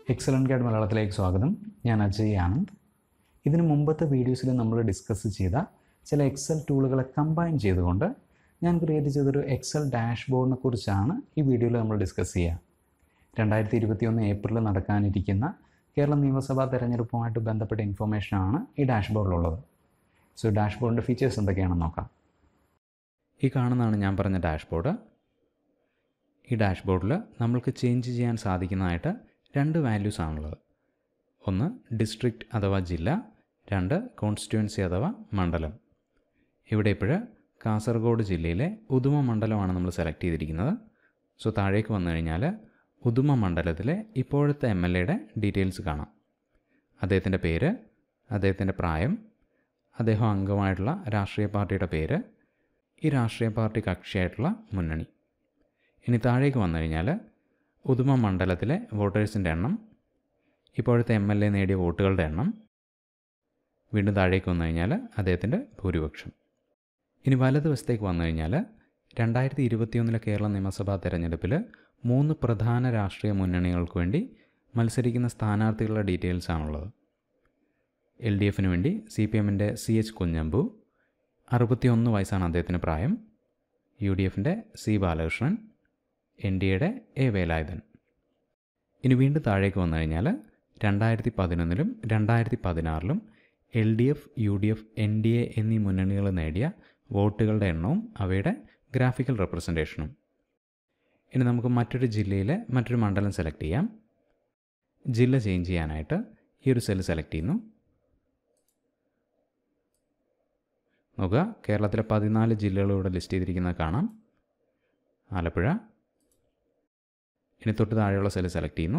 excellent guide മലയാളത്തിലേക്ക് സ്വാഗതം ഞാൻ അജയ് ആനന്ദ് ഇതിനു മുമ്പത്തെ വീഡിയോസിൽ നമ്മൾ ഡിസ്കസ് ചെയ്ത ചില എക്സൽ ടൂളുകളെ കമ്പൈൻ ചെയ്തുകൊണ്ട് ഞാൻ ക്രിയേറ്റ് ചെയ്തൊരു എക്സൽ ഡാഷ്ബോർഡിനെ കുറിച്ചാണ് ഈ വീഡിയോയിൽ നമ്മൾ ഡിസ്കസ് ചെയ്യുക രണ്ടായിരത്തി ഇരുപത്തിയൊന്ന് ഏപ്രിലിൽ നടക്കാനിരിക്കുന്ന കേരള നിയമസഭാ തെരഞ്ഞെടുപ്പുമായിട്ട് ബന്ധപ്പെട്ട ഇൻഫർമേഷനാണ് ഈ ഡാഷ്ബോർഡിലുള്ളത് സോ ഡാഷ്ബോർഡിൻ്റെ ഫീച്ചേഴ്സ് എന്തൊക്കെയാണെന്ന് നോക്കാം ഈ കാണുന്നതാണ് ഞാൻ പറഞ്ഞ ഡാഷ്ബോർഡ് ഈ ഡാഷ്ബോർഡിൽ നമ്മൾക്ക് ചേഞ്ച് ചെയ്യാൻ സാധിക്കുന്നതായിട്ട് രണ്ട് വാല്യൂസ് ആണുള്ളത് ഒന്ന് ഡിസ്ട്രിക്റ്റ് അഥവാ ജില്ല രണ്ട് കോൺസ്റ്റിറ്റ്യുവൻസി അഥവാ മണ്ഡലം ഇവിടെ ഇപ്പോൾ കാസർഗോഡ് ജില്ലയിലെ ഉദുമ മണ്ഡലമാണ് നമ്മൾ സെലക്ട് ചെയ്തിരിക്കുന്നത് സോ താഴേക്ക് വന്നു കഴിഞ്ഞാൽ ഉദുമ മണ്ഡലത്തിലെ ഇപ്പോഴത്തെ എം എൽ എയുടെ ഡീറ്റെയിൽസ് കാണാം അദ്ദേഹത്തിൻ്റെ പേര് അദ്ദേഹത്തിൻ്റെ പ്രായം അദ്ദേഹം അംഗമായിട്ടുള്ള രാഷ്ട്രീയ പാർട്ടിയുടെ പേര് ഈ രാഷ്ട്രീയ പാർട്ടി കക്ഷിയായിട്ടുള്ള മുന്നണി ഇനി താഴേക്ക് വന്നു കഴിഞ്ഞാൽ ഉദുമ മണ്ഡലത്തിലെ വോട്ടേഴ്സിൻ്റെ എണ്ണം ഇപ്പോഴത്തെ എം എൽ എ നേടിയ വോട്ടുകളുടെ എണ്ണം വീണ്ടും താഴേക്ക് വന്നു കഴിഞ്ഞാൽ അദ്ദേഹത്തിൻ്റെ ഭൂരിപക്ഷം ഇനി വലതുവശത്തേക്ക് വന്നു കഴിഞ്ഞാൽ രണ്ടായിരത്തി ഇരുപത്തിയൊന്നിലെ കേരള നിയമസഭാ തെരഞ്ഞെടുപ്പിൽ മൂന്ന് പ്രധാന രാഷ്ട്രീയ മുന്നണികൾക്ക് വേണ്ടി മത്സരിക്കുന്ന സ്ഥാനാർത്ഥികളുടെ ഡീറ്റെയിൽസ് ആണുള്ളത് എൽ ഡി എഫിന് വേണ്ടി സി പി എമ്മിൻ്റെ സി എച്ച് കുഞ്ഞമ്പു അറുപത്തിയൊന്ന് വയസ്സാണ് അദ്ദേഹത്തിന് പ്രായം യു ഡി എഫിൻ്റെ സി ബാലകൃഷ്ണൻ എൻ ഡി എയുടെ എ വേലായുധൻ ഇനി വീണ്ടും താഴേക്ക് വന്നു കഴിഞ്ഞാൽ രണ്ടായിരത്തി പതിനൊന്നിലും രണ്ടായിരത്തി പതിനാറിലും L D F U D F N D A എന്നീ മുന്നണികൾ നേടിയ വോട്ടുകളുടെ എണ്ണവും അവയുടെ ഗ്രാഫിക്കൽ റെപ്രസെൻറ്റേഷനും ഇനി നമുക്ക് മറ്റൊരു ജില്ലയിലെ മറ്റൊരു മണ്ഡലം സെലക്ട് ചെയ്യാം ജില്ല ചേഞ്ച് ചെയ്യാനായിട്ട് ഈ ഒരു സെൽ സെലക്ട് ചെയ്യുന്നു നോക്കുക കേരളത്തിലെ പതിനാല് ജില്ലകൾ ഇവിടെ ലിസ്റ്റ് ചെയ്തിരിക്കുന്നത് കാണാം ആലപ്പുഴ ഇനി തൊട്ട് താഴെയുള്ള സെൽ സെലക്ട് ചെയ്യുന്നു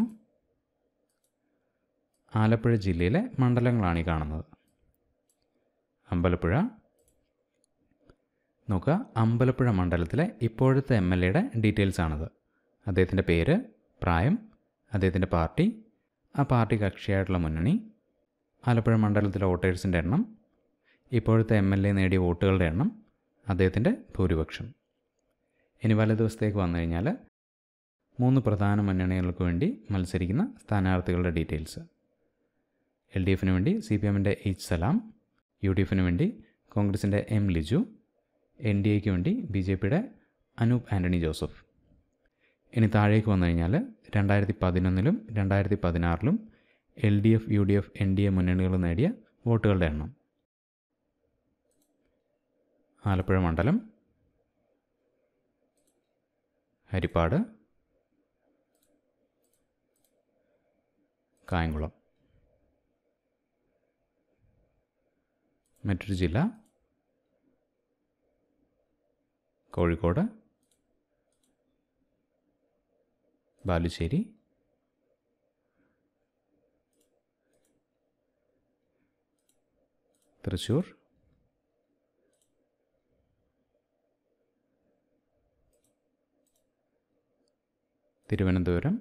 ആലപ്പുഴ ജില്ലയിലെ മണ്ഡലങ്ങളാണ് ഈ കാണുന്നത് അമ്പലപ്പുഴ നോക്കുക അമ്പലപ്പുഴ മണ്ഡലത്തിലെ ഇപ്പോഴത്തെ എം എൽ എയുടെ ഡീറ്റെയിൽസ് ആണത് അദ്ദേഹത്തിൻ്റെ പേര് പ്രായം അദ്ദേഹത്തിൻ്റെ പാർട്ടി ആ പാർട്ടി കക്ഷിയായിട്ടുള്ള മുന്നണി ആലപ്പുഴ മണ്ഡലത്തിലെ വോട്ടേഴ്സിൻ്റെ എണ്ണം ഇപ്പോഴത്തെ എം എൽ എ നേടിയ വോട്ടുകളുടെ എണ്ണം അദ്ദേഹത്തിൻ്റെ ഭൂരിപക്ഷം ഇനി വലതുവശത്തേക്ക് വന്നു കഴിഞ്ഞാൽ മൂന്ന് പ്രധാന മുന്നണികൾക്ക് വേണ്ടി മത്സരിക്കുന്ന സ്ഥാനാർത്ഥികളുടെ ഡീറ്റെയിൽസ് എൽ ഡി എഫിന് വേണ്ടി സി പി എമ്മിൻ്റെ എച്ച് സലാം യു ഡി എഫിന് വേണ്ടി കോൺഗ്രസിൻ്റെ എം ലിജു എൻ ഡി എക്ക് വേണ്ടി ബി ജെ പിയുടെ അനൂപ് ആൻ്റണി ജോസഫ് ഇനി താഴേക്ക് വന്നു കഴിഞ്ഞാൽ രണ്ടായിരത്തി പതിനൊന്നിലും രണ്ടായിരത്തി പതിനാറിലും L D F U D F N D A മുന്നണികൾ നേടിയ വോട്ടുകളുടെ എണ്ണം ആലപ്പുഴ മണ്ഡലം ഹരിപ്പാട് കായംകുളം മറ്റൊരു ജില്ല കോഴിക്കോട് ബാലുശ്ശേരി തൃശ്ശൂർ തിരുവനന്തപുരം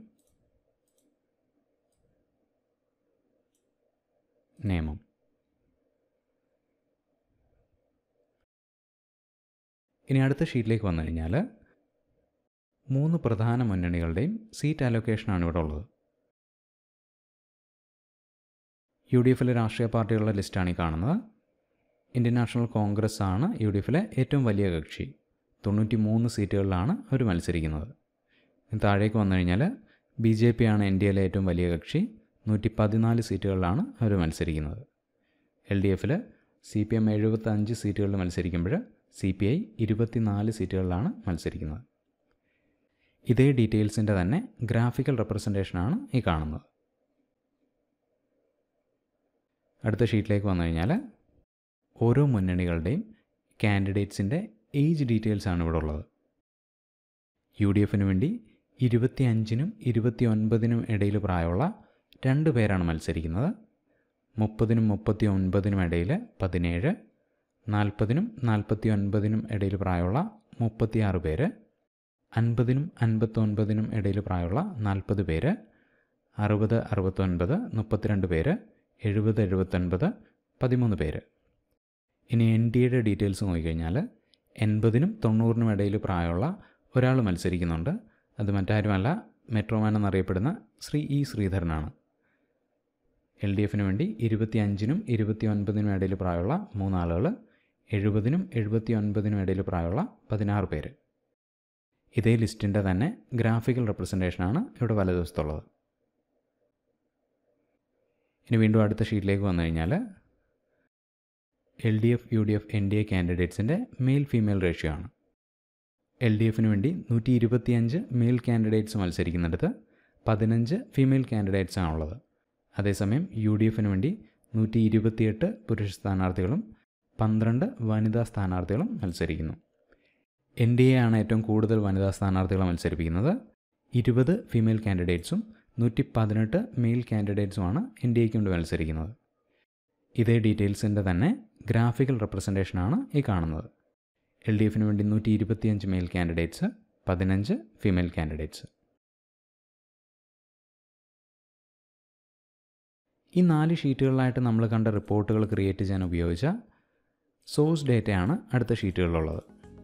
നിയമം ഇനി അടുത്ത ഷീറ്റിലേക്ക് വന്നു കഴിഞ്ഞാൽ മൂന്ന് പ്രധാന മുന്നണികളുടെയും സീറ്റ് അലോക്കേഷനാണ് ഇവിടെ ഉള്ളത് യു ഡി എഫിലെ രാഷ്ട്രീയ പാർട്ടികളുടെ ലിസ്റ്റാണ് ഈ കാണുന്നത് ഇന്ത്യൻ നാഷണൽ കോൺഗ്രസ് ആണ് യു ഡി എഫിലെ ഏറ്റവും വലിയ കക്ഷി തൊണ്ണൂറ്റി മൂന്ന് സീറ്റുകളിലാണ് അവർ മത്സരിക്കുന്നത് താഴേക്ക് വന്നു കഴിഞ്ഞാൽ ബി ജെ പി ആണ് എൻ ഡി എയിലെ ഏറ്റവും വലിയ കക്ഷി നൂറ്റി പതിനാല് സീറ്റുകളിലാണ് അവർ മത്സരിക്കുന്നത് എൽ ഡി എഫിൽ സി പി എം എഴുപത്തഞ്ച് സീറ്റുകളിൽ മത്സരിക്കുമ്പോൾ സി പി ഐ ഇരുപത്തിനാല് സീറ്റുകളിലാണ് മത്സരിക്കുന്നത് ഇതേ ഡീറ്റെയിൽസിൻ്റെ തന്നെ ഗ്രാഫിക്കൽ റെപ്രസെൻറ്റേഷനാണ് ഈ കാണുന്നത് അടുത്ത ഷീറ്റിലേക്ക് വന്നു കഴിഞ്ഞാൽ ഓരോ മുന്നണികളുടെയും കാൻഡിഡേറ്റ്സിൻ്റെ ഏജ് ഡീറ്റെയിൽസ് ആണ് ഇവിടെ ഉള്ളത് യു ഡി എഫിന് വേണ്ടി ഇരുപത്തി അഞ്ചിനും ഇരുപത്തി ഒൻപതിനും ഇടയിൽ പ്രായമുള്ള രണ്ട് പേരാണ് മത്സരിക്കുന്നത് മുപ്പതിനും മുപ്പത്തി ഒൻപതിനും ഇടയിൽ പതിനേഴ് നാൽപ്പതിനും നാൽപ്പത്തി ഒൻപതിനും ഇടയിൽ പ്രായമുള്ള മുപ്പത്തിയാറ് പേര് അൻപതിനും അൻപത്തൊൻപതിനും ഇടയിൽ പ്രായമുള്ള നാൽപ്പത് പേര് അറുപത് അറുപത്തൊൻപത് മുപ്പത്തിരണ്ട് പേര് എഴുപത് എഴുപത്തൊൻപത് പതിമൂന്ന് പേര് ഇനി എൻ ഡി എയുടെ ഡീറ്റെയിൽസ് നോക്കിക്കഴിഞ്ഞാൽ എൺപതിനും തൊണ്ണൂറിനും ഇടയിൽ പ്രായമുള്ള ഒരാൾ മത്സരിക്കുന്നുണ്ട് അത് മറ്റാരുമല്ല മെട്രോമാൻ എന്നറിയപ്പെടുന്ന ശ്രീ ഇ ശ്രീധരനാണ് എൽ ഡി എഫിന് വേണ്ടി ഇരുപത്തി അഞ്ചിനും ഇരുപത്തി ഒൻപതിനും ഇടയിൽ പ്രായമുള്ള മൂന്നാളുകൾ എഴുപതിനും എഴുപത്തി ഒൻപതിനും ഇടയിൽ പ്രായമുള്ള പതിനാറ് പേര് ഇതേ ലിസ്റ്റിൻ്റെ തന്നെ ഗ്രാഫിക്കൽ റെപ്രസെൻറ്റേഷനാണ് ഇവിടെ വലതുവശത്തുള്ളത് ഇനി വീണ്ടും അടുത്ത ഷീറ്റിലേക്ക് വന്നു കഴിഞ്ഞാൽ L D F U D F N D A കാൻഡിഡേറ്റ്സിൻ്റെ മെയിൽ ഫീമെയിൽ റേഷ്യോ ആണ് എൽ ഡി എഫിന് വേണ്ടി നൂറ്റി ഇരുപത്തിയഞ്ച് മെയിൽ കാൻഡിഡേറ്റ്സ് മത്സരിക്കുന്നിടത്ത് പതിനഞ്ച് ഫീമെയിൽ കാൻഡിഡേറ്റ്സ് ആണുള്ളത് അതേസമയം യു ഡി എഫിന് വേണ്ടി നൂറ്റി ഇരുപത്തിയെട്ട് പുരുഷ സ്ഥാനാർത്ഥികളും പന്ത്രണ്ട് വനിതാ സ്ഥാനാർത്ഥികളും മത്സരിക്കുന്നു എൻ ഡി എ ആണ് ഏറ്റവും കൂടുതൽ വനിതാ സ്ഥാനാർത്ഥികളെ മത്സരിപ്പിക്കുന്നത് ഇരുപത് ഫീമെയിൽ കാൻഡിഡേറ്റ്സും നൂറ്റി പതിനെട്ട് മെയിൽ കാൻഡിഡേറ്റ്സുമാണ് എൻ ഡി എക്ക് വേണ്ടി മത്സരിക്കുന്നത് ഇതേ ഡീറ്റെയിൽസിൻ്റെ തന്നെ ഗ്രാഫിക്കൽ റെപ്രസെൻറ്റേഷനാണ് ഈ കാണുന്നത് എൽ ഡി എഫിന് വേണ്ടി നൂറ്റി ഇരുപത്തിയഞ്ച് മെയിൽ കാൻഡിഡേറ്റ്സ് പതിനഞ്ച് ഫീമെയിൽ കാൻഡിഡേറ്റ്സ് ഈ നാല് ഷീറ്റുകളിലായിട്ട് നമ്മൾ കണ്ട റിപ്പോർട്ടുകൾ ക്രിയേറ്റ് ചെയ്യാൻ ഉപയോഗിച്ച സോഴ്സ് ഡേറ്റയാണ് അടുത്ത ഷീറ്റുകളിലുള്ളത്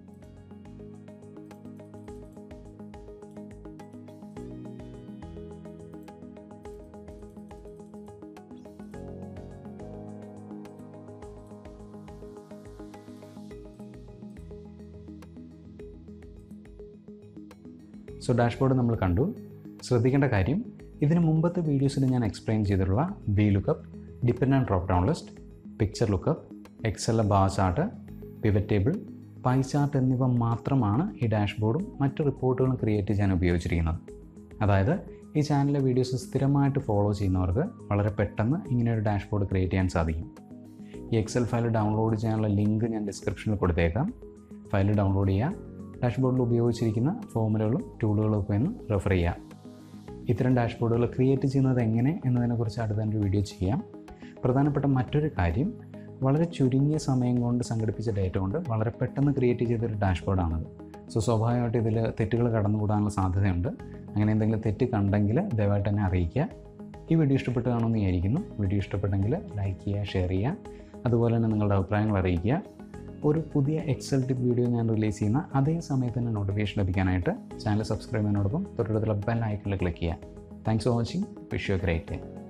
സോ ഡാഷ്ബോർഡ് നമ്മൾ കണ്ടു ശ്രദ്ധിക്കേണ്ട കാര്യം ഇതിന് മുമ്പത്തെ വീഡിയോസിൽ ഞാൻ എക്സ്പ്ലെയിൻ ചെയ്തിട്ടുള്ള V lookup dependent drop down list picture lookup Excel bar chart pivot table pie chart എന്നിവ മാത്രമാണ് ഈ ഡാഷ്ബോർഡും മറ്റ് റിപ്പോർട്ടുകളും ക്രിയേറ്റ് ചെയ്യാൻ ഉപയോഗിച്ചിരിക്കുന്നത് അതായത് ഈ ചാനലിലെ വീഡിയോസ് സ്ഥിരമായിട്ട് ഫോളോ ചെയ്യുന്നവർക്ക് വളരെ പെട്ടെന്ന് ഇങ്ങനെ ഒരു ഡാഷ്ബോർഡ് ക്രിയേറ്റ് ചെയ്യാൻ സാധിക്കും ഈ എക്സൽ ഫയൽ ഡൗൺലോഡ് ചെയ്യാനുള്ള ലിങ്ക് ഞാൻ ഡിസ്ക്രിപ്ഷനിൽ കൊടുത്തേക്കാം ഫയൽ ഡൗൺലോഡ് ചെയ്യുക ഡാഷ്ബോർഡിൽ ഉപയോഗിച്ചിരിക്കുന്ന ഫോമുലകളും ടൂളുകളും ഒക്കെ ഒന്ന് റെഫർ ചെയ്യാം ഇത്തരം ഡാഷ്ബോർഡുകൾ ക്രിയേറ്റ് ചെയ്യുന്നത് എങ്ങനെ എന്നതിനെക്കുറിച്ച് അടുത്തൊരു വീഡിയോ ചെയ്യാം പ്രധാനപ്പെട്ട മറ്റൊരു കാര്യം വളരെ ചുരുങ്ങിയ സമയം കൊണ്ട് സംഘടിപ്പിച്ച ഡേറ്റ കൊണ്ട് വളരെ പെട്ടെന്ന് ക്രിയേറ്റ് ചെയ്തൊരു ഡാഷ്ബോർഡാണത് സോ സ്വാഭാവികമായിട്ട് ഇതിൽ തെറ്റുകൾ കടന്നുകൂടാനുള്ള സാധ്യതയുണ്ട് അങ്ങനെ എന്തെങ്കിലും തെറ്റ് കണ്ടെങ്കിൽ ദയവായിട്ട് എന്നെ അറിയിക്കുക ഈ വീഡിയോ ഇഷ്ടപ്പെട്ട് കാണുമെന്ന് വിചാരിക്കുന്നു വീഡിയോ ഇഷ്ടപ്പെട്ടെങ്കിൽ ലൈക്ക് ചെയ്യുക ഷെയർ ചെയ്യുക അതുപോലെ തന്നെ നിങ്ങളുടെ അഭിപ്രായങ്ങൾ അറിയിക്കുക ഒരു പുതിയ എക്സൽ ടിപ്പ് വീഡിയോ ഞാൻ റിലീസ് ചെയ്യുന്ന അതേ സമയത്ത് തന്നെ നോട്ടിഫിക്കേഷൻ ലഭിക്കാനായിട്ട് ചാനൽ സബ്സ്ക്രൈബ് ചെയ്യുന്നതിനോടൊപ്പം തൊട്ടടുത്തുള്ള ബെൽ ഐക്കണിൽ ക്ലിക്ക് ചെയ്യുക thanks for watching wish you great day